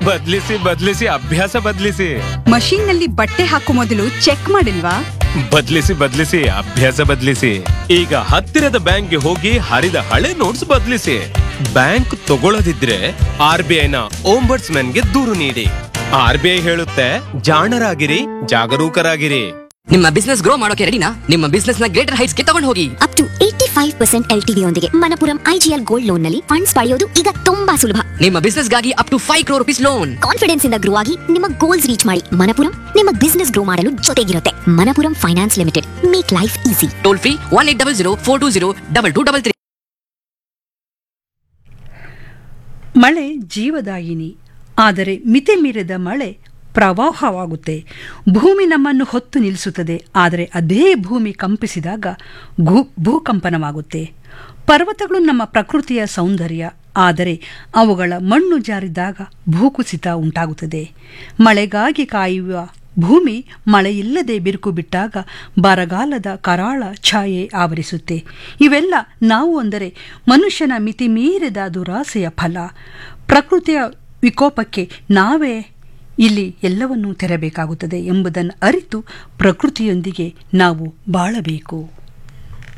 ಬದ್ಲಿಸಿ ಬದ್ಲಿಸಿ ಅಭ್ಯಾಸ ಬದ್ಲಿಸಿ ಮಷೀನ್ ನಲ್ಲಿ ಬಟ್ಟೆ ಹಾಕೋ ಮೊದಲು ಚೆಕ್ ಮಾಡಿಲ್ವಾ ಬದ್ಲಿಸಿ ಬದ್ಲಿಸಿ ಅಭ್ಯಾಸ ಬದ್ಲಿಸಿ ಈಗ ಹತ್ತಿರದ ಬ್ಯಾಂಕ್ಗೆ ಹೋಗಿ ಹರಿದ ಹಳೆ ನೋಟ್ಸ್ ಬದ್ಲಿಸಿ ಬ್ಯಾಂಕ್ ತಗೊಳ್ಳದಿದ್ರೆ ಆರ್ ಬಿ ಐನ ಗೆ ದೂರು ನೀಡಿ ಆರ್ ಬಿ ಐ ಹೇಳುತ್ತೆ ಜಾಣರಾಗಿರಿ ಜಾಗರೂಕರಾಗಿರಿ ನಿಮ್ಮ ಬಿಸ್ನೆಸ್ ಗ್ರೋ ಮಾಡೋಕೆ ರೆಡಿನಾ ನಿಮ್ಮ ಬಿಸ್ನೆಸ್ ನ ಗ್ರೇಟರ್ ಹೈಟ್ಸ್ ಗೆ ತಗೊಂಡು ಹೋಗಿ up to eighty five percent ಎಲ್ ಟಿಡಿ ಯೊಂದಿಗೆ ಮನಪುರಂ ಐಜಿಎಲ್ ಗೋಲ್ಡ್ ಲೋನ್ ನಲ್ಲಿ ಫಂಡ್ಸ್ ಪಡೆಯೋದು ಈಗ ತುಂಬಾ ಸುಲಭ ನಿಮ್ಮ ಬಿಸ್ನೆಸ್ ಗಾಗಿ up to five crore rupees loan confidence ಇಂದ ಗ್ರೋ ಆಗಿ ನಿಮ್ಮ ಗೋಲ್ಸ್ ರೀಚ್ ಮಾಡಿ ಮನಪುರಂ ನಿಮ್ಮ ಬಿಸ್ನೆಸ್ ಗ್ರೋ ಮಾಡಲು ಜೊತೆಗಿರುತ್ತೆ Manappuram finance limited make life easy toll free one eight double zero four two zero double two double three ಮಳೆ ಜೀವದಾಯಿನಿ ಆದರೆ ಮಿತಿ ಮೀರಿದ ಮಳೆ ಪ್ರವಾಹವಾಗುತ್ತೆ ಭೂಮಿ ನಮ್ಮನ್ನು ಹೊತ್ತು ನಿಲ್ಲಿಸುತ್ತದೆ ಆದರೆ ಅದೇ ಭೂಮಿ ಕಂಪಿಸಿದಾಗ ಭೂ ಭೂಕಂಪನವಾಗುತ್ತೆ ಪರ್ವತಗಳು ನಮ್ಮ ಪ್ರಕೃತಿಯ ಸೌಂದರ್ಯ ಆದರೆ ಅವುಗಳ ಮಣ್ಣು ಜಾರಿದಾಗ ಭೂಕುಸಿತ ಉಂಟಾಗುತ್ತದೆ ಮಳೆಗಾಗಿ ಕಾಯುವ ಭೂಮಿ ಮಳೆಯಿಲ್ಲದೆ ಬಿರುಕು ಬಿಟ್ಟಾಗ ಬರಗಾಲದ ಕರಾಳ ಛಾಯೆ ಆವರಿಸುತ್ತೆ ಇವೆಲ್ಲ ನಾವು ಅಂದರೆ ಮನುಷ್ಯನ ಮಿತಿ ಮೀರಿದ ದುರಾಸೆಯ ಫಲ ಪ್ರಕೃತಿಯ ವಿಕೋಪಕ್ಕೆ ನಾವೇ ಇಲ್ಲಿ ಎಲ್ಲವನ್ನೂ ತೆರಬೇಕಾಗುತ್ತದೆ ಎಂಬುದನ್ನು ಅರಿತು ಪ್ರಕೃತಿಯೊಂದಿಗೆ ನಾವು ಬಾಳಬೇಕು